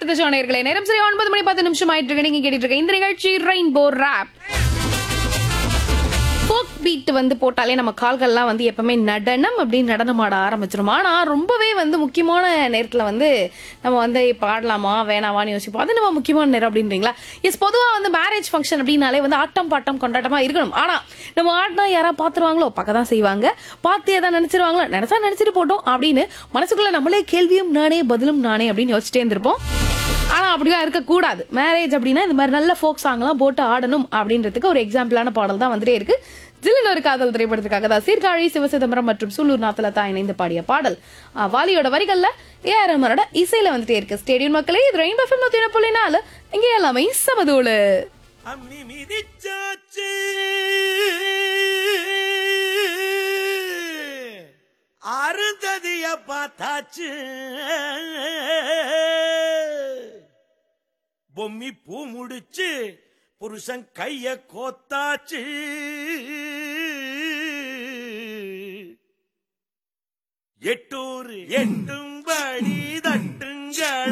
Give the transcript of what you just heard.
to show நேயர்களே நேரம் சரி ஒன்பது மணி பத்து நிமிஷம் ஆயிட்டு இருக்கு நீங்க கேட்டுட்டு இருக்க இந்த நிகழ்ச்சி ரெயின்போ ரேப் ஃபோக் பீட் வந்து போட்டாலே நம்ம கால்கள்லாம் வந்து எப்பவுமே நடனம் அப்படின்னு நடனமாட ஆரம்பிச்சிரும் ஆனா ரொம்பவே வந்து முக்கியமான நேரத்துல வந்து நம்ம வந்து பாடலாமா வேணாமான்னு யோசிப்போம் அது நம்ம முக்கியமான நேரம் அப்படின்றீங்களா எஸ் பொதுவா வந்து மேரேஜ் ஃபங்க்ஷன் அப்படின்னாலே வந்து ஆட்டம் பாட்டம் கொண்டாட்டமா இருக்கணும் ஆனா நம்ம ஆடினா யாரா பாத்துருவாங்களோ பார்க்க தான் செய்வாங்க பார்த்து ஏதாவது நினைச்சிருவாங்களோ நினைச்சா நினைச்சிட்டு போட்டோம் அப்படின்னு மனசுக்குள்ள நம்மளே கேள்வியும் நானே பதிலும் நானே அப்படின்னு யோசிச்சிட்டே இருந்திருப்போம் ஆனா அப்படிலாம் இருக்கக்கூடாது மேரேஜ் அப்படின்னா இந்த மாதிரி நல்ல ஃபோக் சாங்லாம் போட்டு ஆடணும் அப்படின்றதுக்கு ஒரு எக்ஸாம்பிளான பாடல் தான் வந்துட்டே இருக்கு ஜில்லின் ஒரு காதல் திரைப்படத்துக்காக தான் சீர்காழி சிவசிதம்பரம் மற்றும் சூலூர் நாத்தலதா இணைந்து பாடிய பாடல் ஆ, வாலியோட வரிகள்ல ஏ ஆர் ரஹ்மானோட இசையில வந்துட்டே இருக்கு ஸ்டேடியம் மக்களே இது ரெயின்போ ஃபில்ம் நூத்தி புள்ளி நாலு இங்கே எல்லாமே சமதூளு அம்மி மிதிச்சாச்சு அருந்ததிய பார்த்தாச்சு பொம்மி பூ முடிச்சு புருஷன் கைய கோத்தாச்சு எட்டூர் எட்டும்படி தட்டுங்க